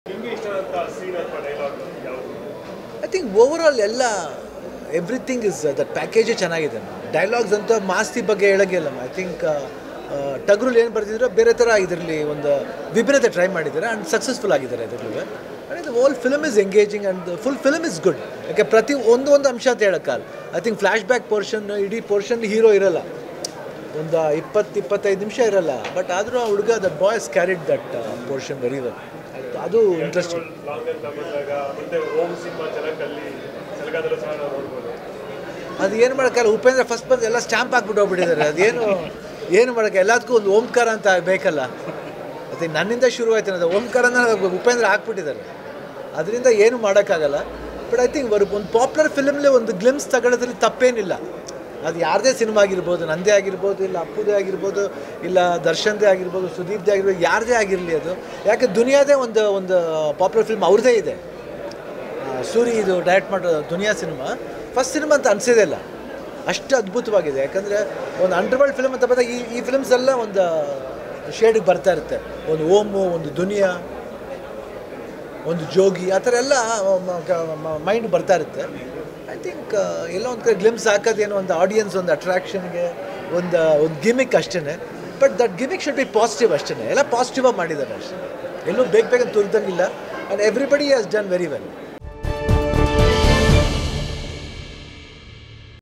ನಿಮಗೆ ಇಷ್ಟವಾದಂಥ ಸೀನ್ ಅಥವಾ ಡೈಲಾಗ್ ಯಾವುದು ಐ ಥಿಂಕ್ ಓವರ್ ಆಲ್ ಎಲ್ಲ ಎವ್ರಿಥಿಂಗ್ ಇಸ್ ದಟ್ ಪ್ಯಾಕೇಜೇ ಚೆನ್ನಾಗಿದೆ ಡೈಲಾಗ್ಸ್ ಅಂತ ಮಾಸ್ತಿ ಬಗ್ಗೆ ಹೇಳೋಂಗಿಲ್ಲ ಐ ಥಿಂಕ್ ಟಗ್ರಲ್ಲಿ ಏನು ಬರ್ತಿದ್ರು ಬೇರೆ ಥರ ಇದರಲ್ಲಿ ಒಂದು ವಿಭಿನ್ನತೆ ಟ್ರೈ ಮಾಡಿದ್ದಾರೆ ಆ್ಯಂಡ್ ಸಕ್ಸಸ್ಫುಲ್ ಆಗಿದ್ದಾರೆ ಇದರಲ್ಲೂ and whole film is engaging and full film is good ಯಾಕೆ ಪ್ರತಿ ಒಂದು ಒಂದು ಅಂಶ ಅಂತ ಹೇಳೋಕ್ಕಲ್ಲ I think flashback portion ಇಡೀ ಪೋರ್ಷನ್ ಹೀರೋ ಇರಲ್ಲ ಒಂದು ಇಪ್ಪತ್ತು ಇಪ್ಪತ್ತೈದು ನಿಮಿಷ ಇರಲ್ಲ ಬಟ್ ಆದರೂ ಆ ಹುಡುಗ that boys carried that portion very well ಅದು ಇಂಟ್ರೆಸ್ಟಿಂಗ್ ಲಾಂಗ್ ಅಂತ ಬಂದಾಗ ಮತ್ತೆ ಓಮ್ ಸಿನಿಮಾ ಜನಕಲ್ಲಿ ಸಲಗಾದಲ್ಲೂ ಸಹ ನಾವು ನೋಡ್ಬೋದು ಅದು ಏನು ಮಾಡೋಕ್ಕಲ್ಲ ಉಪೇಂದ್ರ ಫಸ್ಟ್ ಬಂದು ಎಲ್ಲ ಸ್ಟ್ಯಾಂಪ್ ಹಾಕ್ಬಿಟ್ಟು ಹೋಗ್ಬಿಟ್ಟಿದ್ದಾರೆ ಅದೇನು ಏನು ಮಾಡೋಕ್ಕೆ ಎಲ್ಲದಕ್ಕೂ ಒಂದು ಓಂಕಾರ ಅಂತ ಬೇಕಲ್ಲ ಮತ್ತು ನನ್ನಿಂದ ಶುರು ಆಯ್ತು ಅನ್ನೋದು ಓಂಕಾರನ ಉಪೇಂದ್ರ ಹಾಕ್ಬಿಟ್ಟಿದ್ದಾರೆ ಅದರಿಂದ ಏನು ಮಾಡೋಕ್ಕಾಗಲ್ಲ ಬಟ್ ಐ ಥಿಂಕ್ ಒಂದು ಪಾಪ್ಯುಲರ್ ಫಿಲ್ಮ್ಲಿ ಒಂದು ಗ್ಲಿಮ್ಸ್ ತಗೊಳ್ಳೋದ್ರಲ್ಲಿ ತಪ್ಪೇನಿಲ್ಲ ಅದು ಯಾರದೇ ಸಿನಿಮಾ ಆಗಿರ್ಬೋದು ನಂದೇ ಆಗಿರ್ಬೋದು ಇಲ್ಲ ಅಪ್ಪುದೇ ಆಗಿರ್ಬೋದು ಇಲ್ಲ ದರ್ಶನ್ದೇ ಆಗಿರ್ಬೋದು ಸುದೀಪ್ದೇ ಆಗಿರ್ಬೋದು ಯಾರದೇ ಆಗಿರಲಿ ಅದು ಯಾಕೆ ದುನಿಯಾದೇ ಒಂದು ಒಂದು ಪಾಪ್ಯುಲರ್ ಫಿಲ್ಮ್ ಅವ್ರದ್ದೇ ಇದೆ ಆ, ಸೂರಿ ಇದು ಡೈರೆಕ್ಟ್ ಮಾಡೋ ದುನಿಯಾ ಸಿನಿಮಾ ಫಸ್ಟ್ ಸಿನಿಮಾ ಅಂತ ಅನಿಸಿದೆ ಇಲ್ಲ ಅಷ್ಟು ಅದ್ಭುತವಾಗಿದೆ ಯಾಕಂದರೆ ಒಂದು ಅಂಡರ್ವರ್ಲ್ಡ್ ಫಿಲ್ಮ್ ಅಂತ ಬಂದಾಗ ಈ ಈ ಫಿಲ್ಮ್ಸ್ ಎಲ್ಲ ಒಂದು ಶೇಡಿಗೆ ಬರ್ತಾ ಇರುತ್ತೆ ಒಂದು ಓಮು ಒಂದು ದುನಿಯಾ ಒಂದು ಜೋಗಿ ಆ ಥರ ಎಲ್ಲ ಮೈಂಡ್ ಬರ್ತಾ ಇರುತ್ತೆ ಐ ಥಿಂಕ್ ಎಲ್ಲ ಒಂದು ಕಡೆ ಗ್ಲಿಮ್ಸ್ ಹಾಕೋದೇನೋ ಒಂದು ಆಡಿಯನ್ಸ್ ಒಂದು ಅಟ್ರಾಕ್ಷನ್ಗೆ ಒಂದು ಒಂದು ಗಿಮಿಕ್ ಅಷ್ಟೇ but that gimmick should be positive ಅಷ್ಟೇ ಎಲ್ಲ ಪಾಸಿಟಿವ್ ಆಗಿ ಮಾಡಿದ್ದಾರೆ ಅಷ್ಟೇ ಎಲ್ಲೂ ಬೇಗ ಬೇಗ ತುರ್ದಂಗಿಲ್ಲ and everybody has done very well